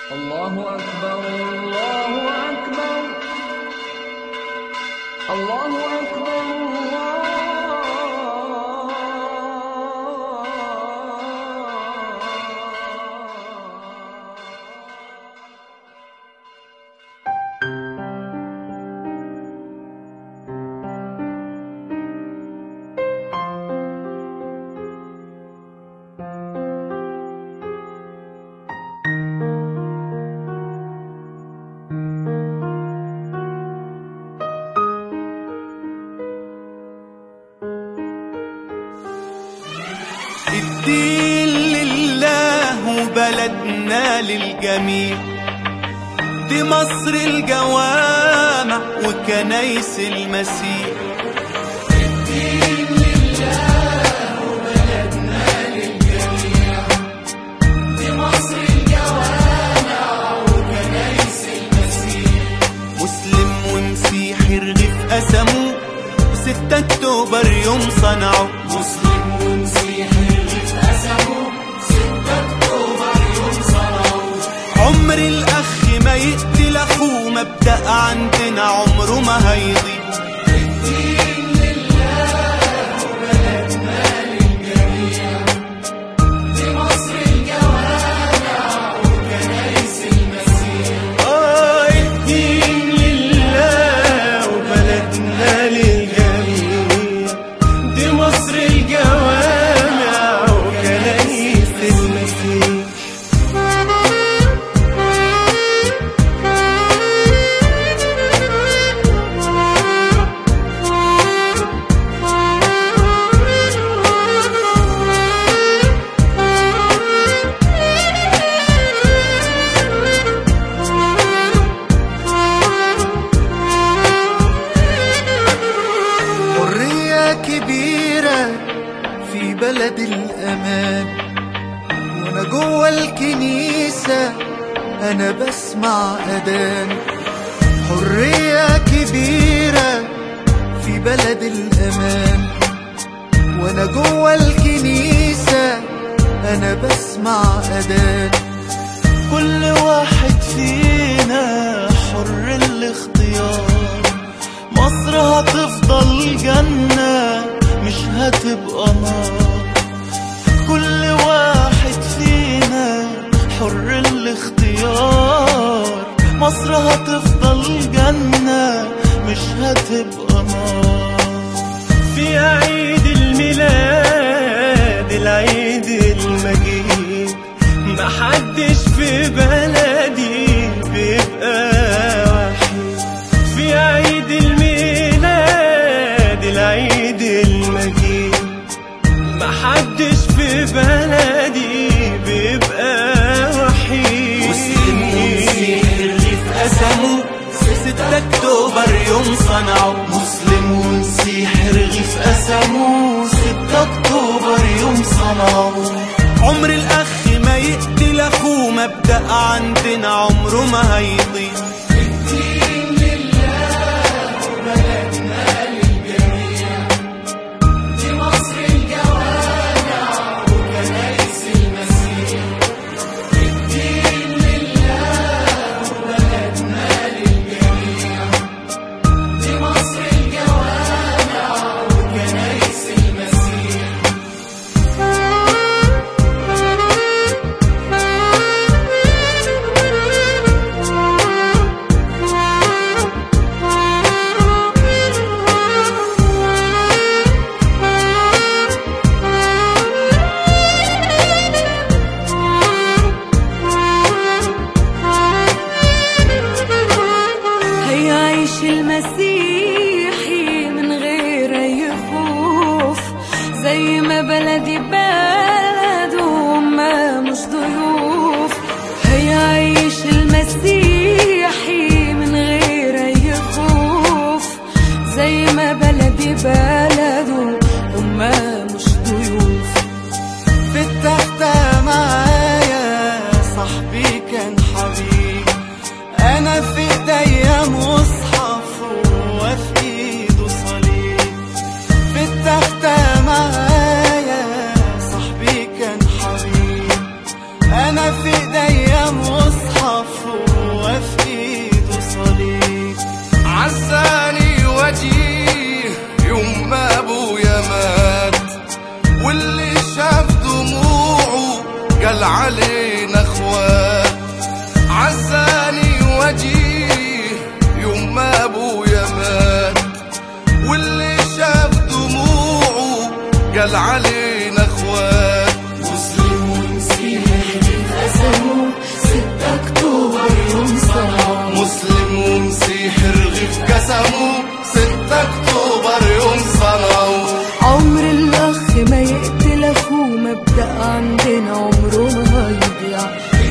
الله أكبر الله أكبر الله أكبر الله الدين لله وبلدنا للجميع دي مصر الجوامع وكنايس المسيح الدين لله وبلدنا للجميع دي مصر الجوامع وكنايس المسيح مسلم ومسيحي رغيف قسموه وستة اكتوبر يوم صنعوا مسلم ومسيحي رغيف قسموه ستة اكتوبر يوم صنعوا عمر الاخ ما يقتل اخوه مبدأ عندنا عمره ما هيضيع الدين لله وبلدنا للجميع دي مصر الجوامع وكنايس المسيح آه الدين لله وبلدنا للجميع دي مصر الجوامع وكنايس المسيح حرية كبيرة في بلد الأمان وأنا جوه الكنيسة أنا بسمع أذان حرية كبيرة في بلد الأمان وأنا جوه الكنيسة أنا بسمع أذان كل واحد فينا حر الاختيار مصر هتفضل جنة مش هتبقى نار كل واحد فينا حر الاختيار مصر هتفضل جنة مش هتبقى نار في عيد الميلاد العيد المجيد محدش في بلدي بيبقى وحيد في عيد الميلاد العيد المجيد محدش في بلدي بيبقى وحيد مسلم ومسيحي الريف قسموا ستة اكتوبر يوم صنعوا مسلم ومسيحي رغيف قسموا ستة اكتوبر يوم صنعوا عمر الاخ ما يقتل اخوه مبدأ عندنا عمره ما هيضيع هيعيش المسيحي من غير اي خوف زي ما بلدي بلده وما مش ضيوف هيعيش المسيحي من غير اي خوف زي ما بلدي بلده وما مش ضيوف في التختة معايا صاحبي كان حبيب انا في ايديا مصحف وفي ايده صليب في التختة معايا صاحبي كان حبيب انا في ايديا مصحف قال علينا اخوات عزاني وجيه يوم ما ابويا مات واللي شاف دموعه قال علينا اخوات مسلم ومسيحي اتقسموا 6 اكتوبر يوم صنعوا مسلم ومسيحي رغيف قسموا 6 اكتوبر يوم صنعوا عمر الاخ ما يقتل اخوه مبدأ عندنا عمره ما هيضيع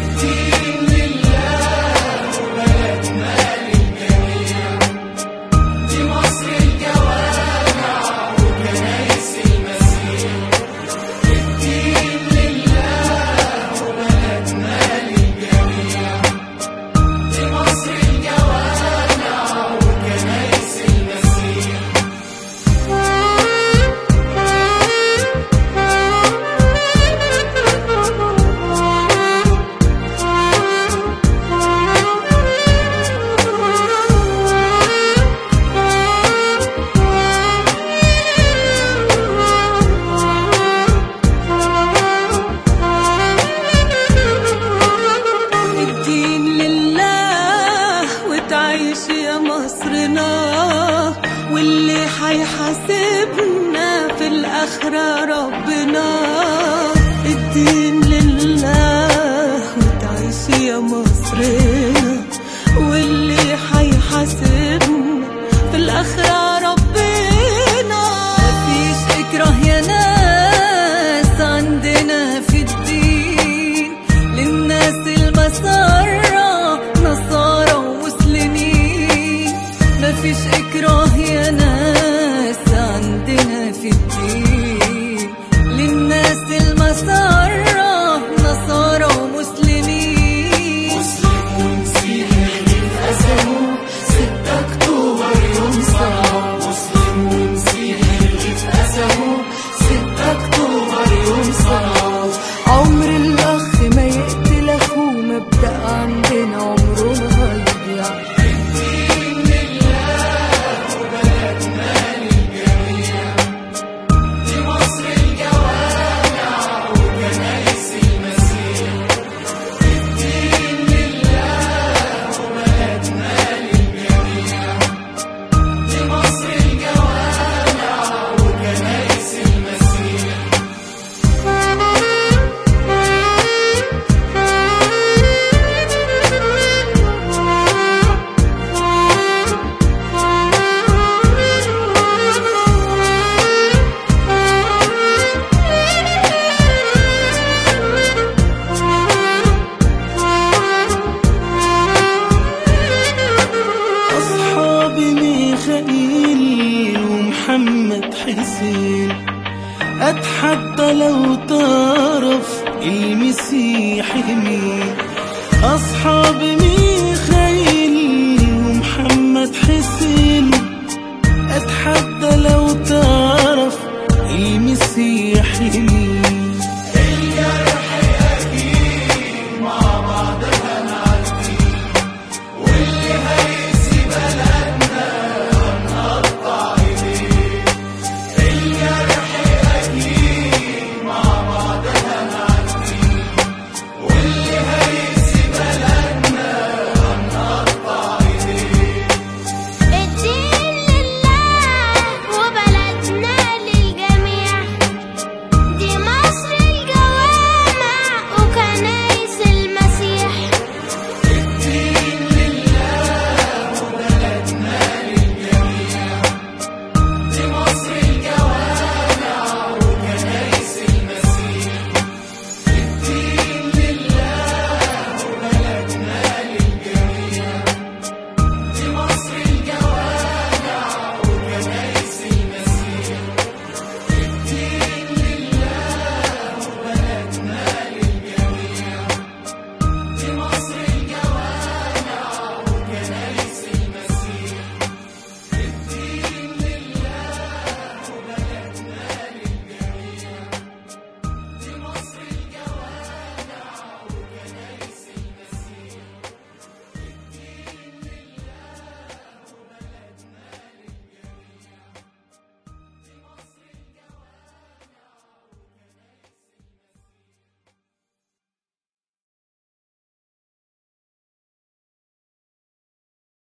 الدين لله وتعيش يا مصرنا واللي حيحاسبنا في الآخرة ربنا الدين لله وتعيش يا مصرنا واللي حيحاسبنا في الآخرة ربنا مفيش إكراه يا ناس عندنا في الدين للناس المسارة نصارى ومسلمين مفيش إكراه يا ناس عندنا في الدين للناس المسارة نصارى ومسلمين مسلم ومسيحي اتقسموا 6 أكتوبر يوم صنعوا مسلم ومسيحي اتقسموا 6 أكتوبر يوم صنعوا عمر الأخ ما يقتل أخوه مبدأ عندنا عمره ما هيضيع أصحاب ميخائيل ومحمد حسين أتحدى لو تعرف المسيح مين أصحاب ميخائيل ومحمد حسين أتحدى لو تعرف المسيح